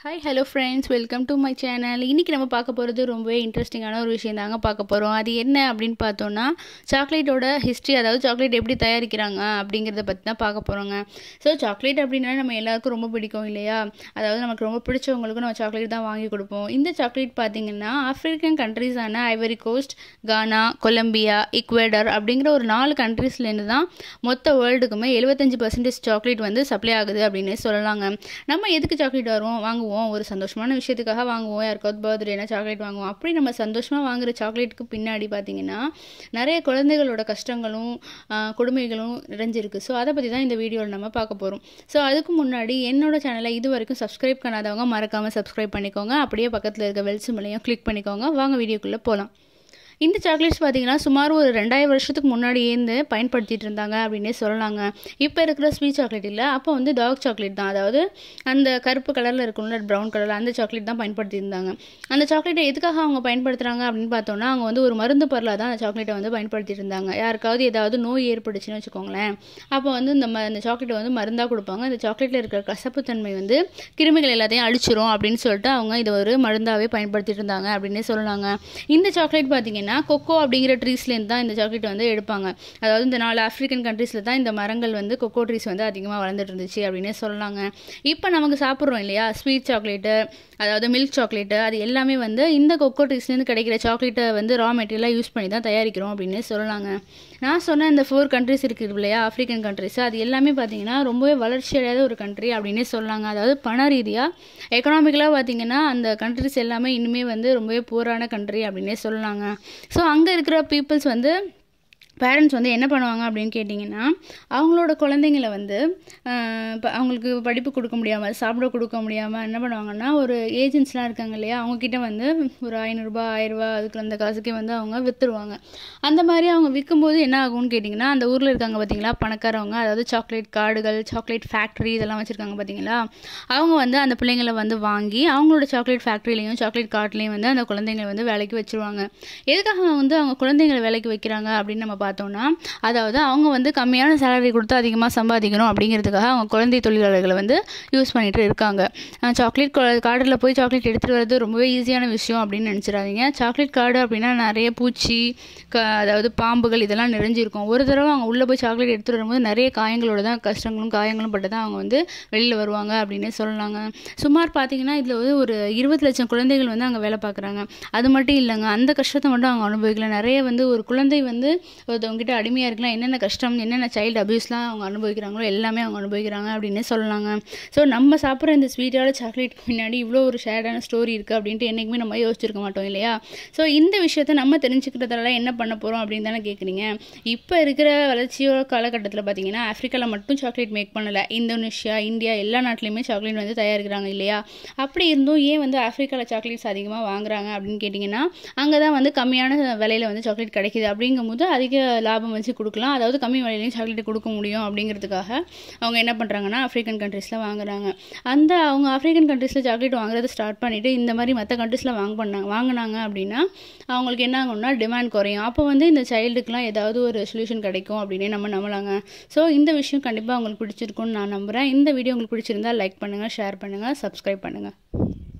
hi hello friends welcome to my channel இன்றைக்கி நம்ம பார்க்க போகிறது ரொம்பவே இன்ட்ரெஸ்டிங்கான ஒரு விஷயம் தாங்க பார்க்க போகிறோம் அது என்ன அப்படின்னு பார்த்தோன்னா சாக்லேட்டோட ஹிஸ்ட்ரி அதாவது சாக்லேட் எப்படி தயாரிக்கிறாங்க அப்படிங்கிறத பற்றி தான் பார்க்க போகிறோங்க ஸோ சாக்லேட் அப்படின்னா நம்ம எல்லாருக்கும் ரொம்ப பிடிக்கும் இல்லையா அதாவது நமக்கு ரொம்ப பிடிச்சவங்களுக்கும் நம்ம சாக்லேட் தான் வாங்கி கொடுப்போம் இந்த சாக்லேட் பார்த்திங்கன்னா ஆஃப்ரிக்கன் கண்ட்ரீஸான Ivory Coast Ghana Colombia Ecuador அப்படிங்கிற ஒரு நாலு கண்ட்ரீஸ்லேருந்து தான் மொத்த வேர்ல்டுக்குமே எழுபத்தஞ்சு பர்சன்டேஜ் சாக்லேட் வந்து சப்ளை ஆகுது அப்படின்னு சொல்லலாங்க நம்ம எதுக்கு சாக்லேட் வருவோம் வாங்குவோம் ஒரு சந்தோஷமான விஷயத்துக்காக வாங்குவோம் யாருக்காவது பர்த்டேனா சாக்லேட் வாங்குவோம் அப்படி நம்ம சந்தோஷமாக வாங்குற சாக்லேட்டுக்கு பின்னாடி பார்த்தீங்கன்னா நிறைய குழந்தைகளோட கஷ்டங்களும் ஆஹ், கொடுமைகளும் நிறைஞ்சிருக்கு ஸோ அதை பற்றி தான் இந்த வீடியோவில் நம்ம பார்க்க போகிறோம் ஸோ அதுக்கு முன்னாடி என்னோட சேனலை இது வரைக்கும் சப்ஸ்கிரைப் பண்ணாதவங்க மறக்காமல் சப்ஸ்கிரைப் பண்ணிக்கோங்க அப்படியே பக்கத்தில் இருக்க பெல் சிம்பிளையும் கிளிக் பண்ணிக்கோங்க வாங்க வீடியோக்குள்ளே போகலாம் இந்த சாக்லேட்ஸ் பார்த்தீங்கன்னா சுமார் ஒரு ரெண்டாயிரம் வருஷத்துக்கு முன்னாடியேருந்து பயன்படுத்திட்டு இருந்தாங்க அப்படின்னே சொல்லலாங்க இப்போ இருக்கிற ஸ்வீட் சாக்லேட் இல்லை அப்போ வந்து டார்க் சாக்லேட் தான் அதாவது அந்த கருப்பு கலரில் இருக்கும்ல ப்ரௌன் கலரில் அந்த சாக்லேட் தான் பயன்படுத்தி இருந்தாங்க அந்த சாக்லேட்டை எதுக்காக அவங்க பயன்படுத்துகிறாங்க அப்படின்னு பார்த்தோன்னா அவங்க வந்து ஒரு மருந்து பொருளாக தான் அந்த சாக்லேட்டை வந்து பயன்படுத்திட்டு இருந்தாங்க யாருக்காவது ஏதாவது நோய் ஏற்பட்டுச்சுன்னு வச்சுக்கோங்களேன் அப்போ வந்து இந்த ம இந்த சாக்லேட்டை வந்து மருந்தாக கொடுப்பாங்க இந்த சாக்லேட்டில் இருக்கிற கசப்புத்தன்மை வந்து கிருமிகள் எல்லாத்தையும் அழிச்சிரும் அப்படின்னு சொல்லிட்டு அவங்க இதை ஒரு மருந்தாகவே பயன்படுத்திட்டு இருந்தாங்க அப்படின்னே சொல்லலாங்க இந்த சாக்லேட் பார்த்தீங்கன்னா கொக்கோ அப்படிங்கிற ட்ரீஸ்லேருந்து தான் இந்த சாக்லேட் வந்து எடுப்பாங்க அதாவது இந்த நாலு ஆஃப்ரிக்கன் கண்ட்ரீஸில் தான் இந்த மரங்கள் வந்து கொக்கோ ட்ரீஸ் வந்து அதிகமாக வளர்ந்துட்டு இருந்துச்சு அப்படின்னே சொல்லலாங்க இப்போ நமக்கு சாப்பிட்றோம் இல்லையா ஸ்வீட் சாக்லேட்டு அதாவது மில்க் சாக்லேட்டு அது எல்லாமே வந்து இந்த கொக்கோ ட்ரீஸ்லேருந்து கிடைக்கிற சாக்லேட்டை வந்து ரா மெட்டீரியலாக யூஸ் பண்ணி தான் தயாரிக்கிறோம் அப்படின்னு சொல்லலாங்க நான் சொன்ன இந்த ஃபோர் கண்ட்ரிஸ் இருக்குது இல்லையா ஆஃப்ரிக்கன் கண்ட்ரிஸ் அது எல்லாமே பார்த்தீங்கன்னா ரொம்பவே வளர்ச்சி அடையாத ஒரு கண்ட்ரி அப்படின்னே சொல்லலாங்க அதாவது பண ரீதியாக எக்கனாமிக்கலாக பார்த்தீங்கன்னா அந்த கண்ட்ரிஸ் எல்லாமே இன்னுமே வந்து ரொம்பவே பூரான கண்ட்ரி அப்படின்னே சொல்லலாங்க ஸோ அங்கே இருக்கிற பீப்புள்ஸ் வந்து பேரண்ட்ஸ் வந்து என்ன பண்ணுவாங்க அப்படின்னு கேட்டிங்கன்னா அவங்களோட குழந்தைங்கள வந்து இப்போ அவங்களுக்கு படிப்பு கொடுக்க முடியாமல் சாப்பிட கொடுக்க முடியாமல் என்ன பண்ணுவாங்கன்னா ஒரு ஏஜென்ட்ஸ்லாம் இருக்காங்க இல்லையா அவங்கக்கிட்ட வந்து ஒரு ஐநூறுரூபா ஆயிரரூபா அதுக்கு அந்த காசுக்கே வந்து அவங்க விற்றுருவாங்க அந்த மாதிரி அவங்க விற்கும்போது என்ன ஆகும்னு கேட்டிங்கன்னா அந்த ஊரில் இருக்காங்க பார்த்தீங்களா பணக்காரவங்க அதாவது சாக்லேட் கார்டுகள் சாக்லேட் ஃபேக்ட்ரி இதெல்லாம் வச்சுருக்காங்க பார்த்தீங்களா அவங்க வந்து அந்த பிள்ளைங்களை வந்து வாங்கி அவங்களோட சாக்லேட் ஃபேக்ட்ரிலையும் சாக்லேட் கார்ட்லேயும் வந்து அந்த குழந்தைங்களை வந்து வேலைக்கு வச்சுருவாங்க எதுக்காக வந்து அவங்க குழந்தைங்களை வேலைக்கு வைக்கிறாங்க அப்படின்னு நம்ம பார்த்தோம்னா அதாவது அவங்க வந்து கம்மியான சேலரி கொடுத்து அதிகமாக சம்பாதிக்கணும் அப்படிங்கிறதுக்காக அவங்க குழந்தை தொழிலாளர்களை வந்து யூஸ் பண்ணிட்டு இருக்காங்க சாக்லேட் கார்டில் போய் சாக்லேட் எடுத்துகிட்டு வரது ரொம்பவே ஈஸியான விஷயம் அப்படின்னு நினச்சிடாதீங்க சாக்லேட் கார்டு அப்படின்னா நிறைய பூச்சி க அதாவது பாம்புகள் இதெல்லாம் நிறைஞ்சிருக்கும் ஒரு தடவை அவங்க உள்ளே போய் சாக்லேட் எடுத்துகிட்டு வரும்போது நிறைய காயங்களோட தான் கஷ்டங்களும் காயங்களும் பட்டு தான் அவங்க வந்து வெளியில் வருவாங்க அப்படின்னு சொல்லலாங்க சுமார் பார்த்தீங்கன்னா இதில் வந்து ஒரு இருபது லட்சம் குழந்தைகள் வந்து அங்கே வேலை பார்க்குறாங்க அது மட்டும் இல்லைங்க அந்த கஷ்டத்தை மட்டும் அவங்க அனுபவிக்கல நிறைய வந்து ஒரு குழந்தை வந்து ஒருத்தவங்ககிட்ட அடிமையாக இருக்கலாம் என்னென்ன கஷ்டம் என்னென்ன சைல்டு அபியூஸ்லாம் அவங்க அனுபவிக்கிறாங்களோ எல்லாமே அவங்க அனுபவிக்கிறாங்க அப்படின்னு சொல்லலாங்க ஸோ நம்ம சாப்பிட்ற இந்த ஸ்வீட்டான சாக்லேட்டுக்கு பின்னாடி இவ்வளோ ஒரு ஷேடான ஸ்டோரி இருக்குது அப்படின்ட்டு என்றைக்குமே நம்ம யோசிச்சிருக்க மாட்டோம் இல்லையா ஸோ இந்த விஷயத்தை நம்ம தெரிஞ்சுக்கிறதால என்ன பண்ண போகிறோம் அப்படின்னு தானே கேட்குறீங்க இப்போ இருக்கிற வளர்ச்சியோட காலகட்டத்தில் பார்த்தீங்கன்னா ஆஃப்ரிக்காவில் மட்டும் சாக்லேட் மேக் பண்ணலை இந்தோனேஷியா இந்தியா எல்லா நாட்டிலையுமே சாக்லேட் வந்து தயாரிக்கிறாங்க இல்லையா அப்படி இருந்தும் ஏன் வந்து ஆஃப்ரிக்காவில் சாக்லேட்ஸ் அதிகமாக வாங்குறாங்க அப்படின்னு கேட்டிங்கன்னா அங்கே தான் வந்து கம்மியான விலையில் வந்து சாக்லேட் கிடைக்குது அப்படிங்கும்போது அதிக லாபம் வச்சு கொடுக்கலாம் அதாவது கம்மி விலையிலையும் சாக்லேட் கொடுக்க முடியும் அப்படிங்கிறதுக்காக அவங்க என்ன பண்ணுறாங்கன்னா ஆஃப்ரிக்கன் கண்ட்ரீஸில் வாங்குறாங்க அந்த அவங்க ஆஃப்ரிக்கன் கண்ட்ரீஸில் சாக்லேட் வாங்குறதை ஸ்டார்ட் பண்ணிவிட்டு இந்த மாதிரி மற்ற கண்ட்ரீஸில் வாங்க பண்ணாங்க வாங்கினாங்க அப்படின்னா அவங்களுக்கு என்ன ஆகும்னா டிமாண்ட் குறையும் அப்போ வந்து இந்த சைல்டுக்குலாம் ஏதாவது ஒரு சொல்யூஷன் கிடைக்கும் அப்படின்னே நம்ம நம்பலாங்க ஸோ இந்த விஷயம் கண்டிப்பாக உங்களுக்கு பிடிச்சிருக்கும்னு நான் நம்புகிறேன் இந்த வீடியோ உங்களுக்கு பிடிச்சிருந்தா லைக் பண்ணுங்கள் ஷேர் பண்ணுங்கள் சப்ஸ்கிரைப் பண்ணுங்கள்